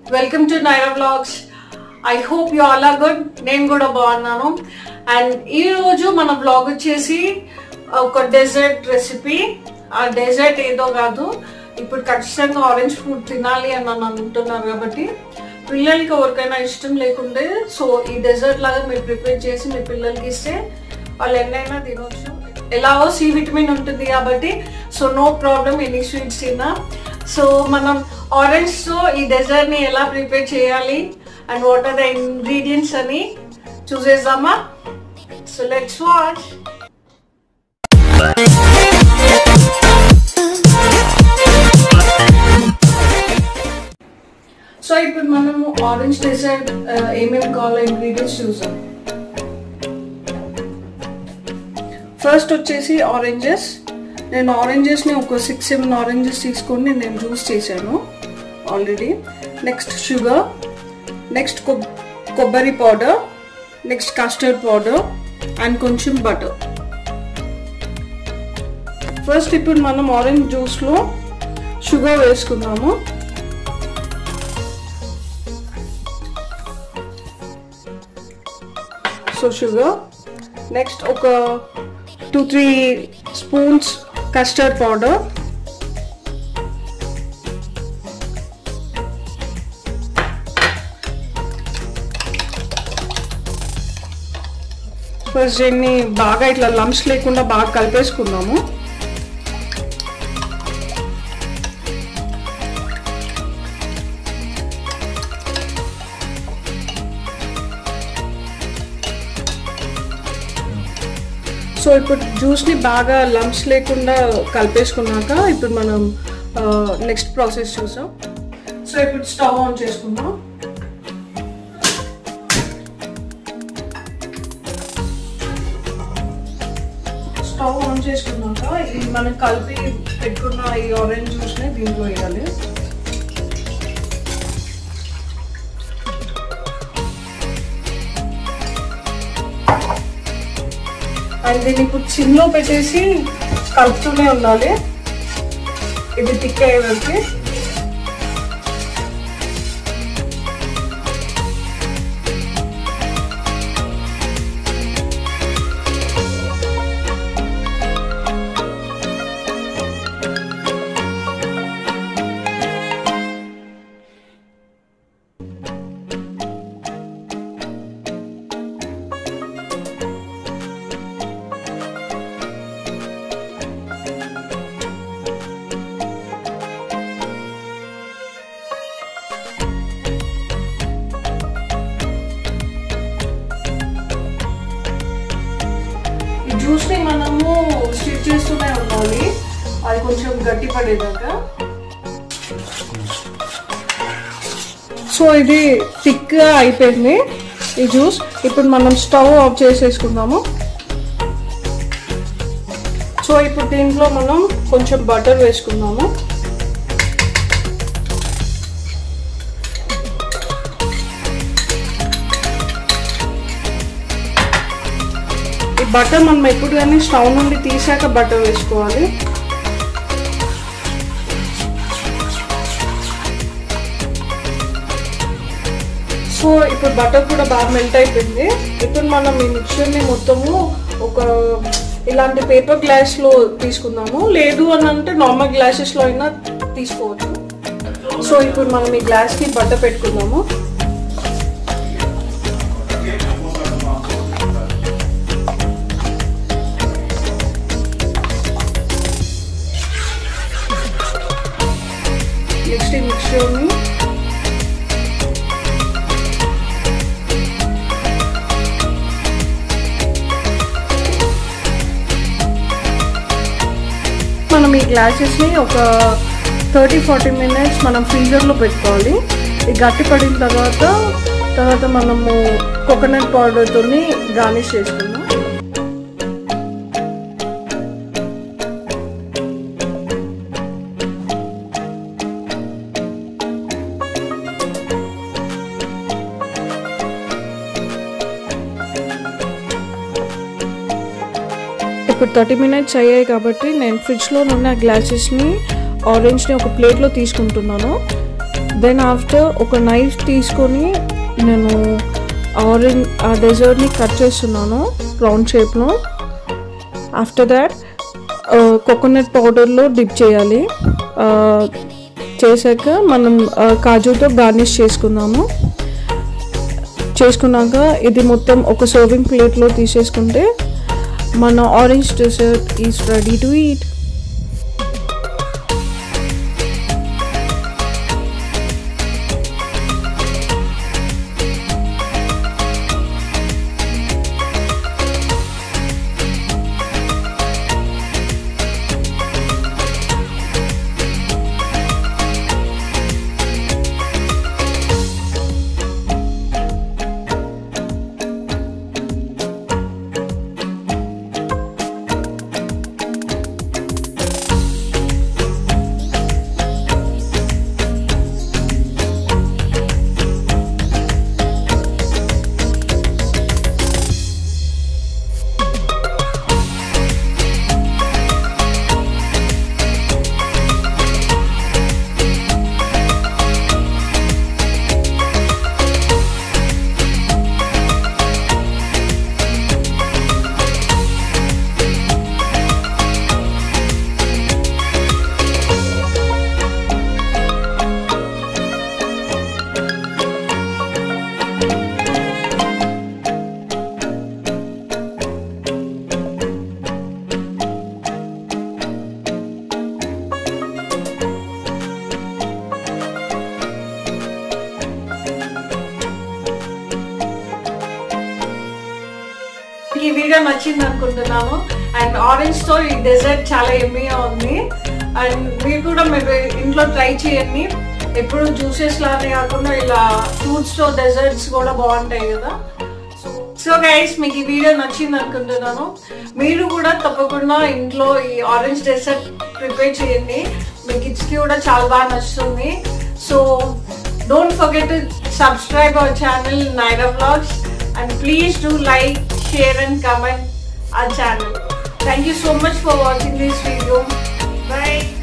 Welcome to Naira blogs I hope you all are good నేను కూడా బాగున్నాను అండ్ ఈ రోజు మన బ్లాగ్ వచ్చేసి ఒక డెజర్ట్ రెసిపీ ఆ డెజర్ట్ ఏదో కాదు ఇప్పుడు ఖచ్చితంగా ఆరెంజ్ ఫ్రూట్ తినాలి అని నన్ను అంటున్నారు కాబట్టి పిల్లలకి ఎవరికైనా ఇష్టం లేకుండే సో ఈ డెజర్ట్ లాగా మీరు ప్రిపేర్ చేసి మీ పిల్లలకి ఇస్తే వాళ్ళు ఎన్నైనా తినొచ్చు ఎలాగో సి విటమిన్ ఉంటుంది కాబట్టి so no problem any sweets తిన్నా సో మనం ఆరెంజ్ తో ఈ డెజర్ట్ ని ఎలా ప్రిపేర్ చేయాలి and what are the ingredients అని చూసేద్దామా సో లెట్స్ వాచ్ సో ఇప్పుడు మనము ఆరెంజ్ డెజర్ట్ ఏమేమి కావాలో ఇంగ్రీడియంట్స్ చూసాం ఫస్ట్ వచ్చేసి ఆరెంజెస్ నేను ఆరెంజెస్ని ఒక సిక్స్ సెవెన్ ఆరెంజెస్ తీసుకొని నేను జ్యూస్ చేశాను ఆల్రెడీ నెక్స్ట్ షుగర్ నెక్స్ట్ కొబ్బరి powder next custard powder and కొంచెం బటర్ ఫస్ట్ ఇప్పుడు మనం ఆరెంజ్ జ్యూస్లో షుగర్ వేసుకుందాము సో షుగర్ నెక్స్ట్ ఒక two three spoons custard powder first దీన్ని బాగా ఇట్లా లంప్స్ లేకుండా బాగా కలిపేసుకుందాము సో ఇప్పుడు జ్యూస్ని బాగా లంప్స్ లేకుండా కలిపేసుకున్నాక ఇప్పుడు మనం నెక్స్ట్ ప్రాసెస్ చూసాం సో ఇప్పుడు స్టవ్ ఆన్ చేసుకుందాం స్టవ్ ఆన్ చేసుకున్నాక ఈ మనం కలిపి పెట్టుకున్న ఈ ఆరెంజ్ జ్యూస్ని దీంట్లో వేయాలి అండ్ దీన్ని ఇప్పుడు సిమ్లో పెట్టేసి కలుపుతూనే ఉండాలి ఇది టిక్ అయ్యే వరకు ఈ జ్యూస్ని మనము స్టిచ్ చేస్తూనే ఉండాలి అది కొంచెం గట్టి పడేదాకా సో ఇది థిక్గా అయిపోయింది ఈ జ్యూస్ ఇప్పుడు మనం స్టవ్ ఆఫ్ చేసేసుకుందాము సో ఇప్పుడు దీంట్లో మనం కొంచెం బటర్ వేసుకుందాము ఈ బటర్ మనం ఎప్పుడు కానీ స్టవ్ నుండి తీసాక బటర్ వేసుకోవాలి సో ఇప్పుడు బటర్ కూడా బాగా మెల్ట్ అయిపోయింది ఇప్పుడు మనం ఈ మిక్చర్ని మొత్తము ఒక ఇలాంటి పేపర్ గ్లాస్లో తీసుకుందాము లేదు అని అంటే నార్మల్ గ్లాసెస్లో అయినా తీసుకోవచ్చు సో ఇప్పుడు మనం ఈ గ్లాస్కి బట్టర్ పెట్టుకుందాము నెక్స్ట్ ఈ మిక్చర్ని మనం ఈ గ్లాసెస్ని ఒక థర్టీ ఫార్టీ మినిట్స్ మనం ఫ్రీజర్లో పెట్టుకోవాలి ఇది గట్టి పడిన తర్వాత తర్వాత మనము కోకోనట్ పౌడర్తో గార్నిష్ చేసుకుందాం ఇప్పుడు థర్టీ మినిట్స్ అయ్యాయి కాబట్టి నేను ఫ్రిడ్జ్లో ఉన్న గ్లాసెస్ని ఆరెంజ్ని ఒక ప్లేట్లో తీసుకుంటున్నాను దెన్ ఆఫ్టర్ ఒక నైఫ్ తీసుకొని నేను ఆరెంజ్ ఆ డెజర్ట్ని కట్ చేస్తున్నాను రౌండ్ షేప్లో ఆఫ్టర్ దాట్ కోకోనట్ పౌడర్లో డిప్ చేయాలి ఆ, చేశాక మనం ఆ, కాజుతో గార్నిష్ చేసుకుందాము చేసుకున్నాక ఇది మొత్తం ఒక సర్వింగ్ ప్లేట్లో తీసేసుకుంటే మన orange dessert is ready to eat ఈ వీడియో నచ్చింది అనుకుంటున్నాను అండ్ ఆరెంజ్ తో ఈ డెజర్ట్ చాలా ఎమ్మీగా ఉంది అండ్ మీరు కూడా మీరు ఇంట్లో ట్రై చేయండి ఎప్పుడు జ్యూసెస్ లానే కాకుండా ఇలా ఫ్రూట్స్ తో డెజర్ట్స్ కూడా బాగుంటాయి కదా సో సో గైస్ మీకు ఈ వీడియో నచ్చింది అనుకుంటున్నాను మీరు కూడా తప్పకుండా ఇంట్లో ఈ ఆరెంజ్ డెజర్ట్ ప్రిపేర్ చేయండి మీ kids కి కూడా చాలా బాగా నచ్చుతుంది so don't forget to subscribe our channel Naira vlogs and please do like, share and comment our channel. Thank you so much for watching this video. Bye.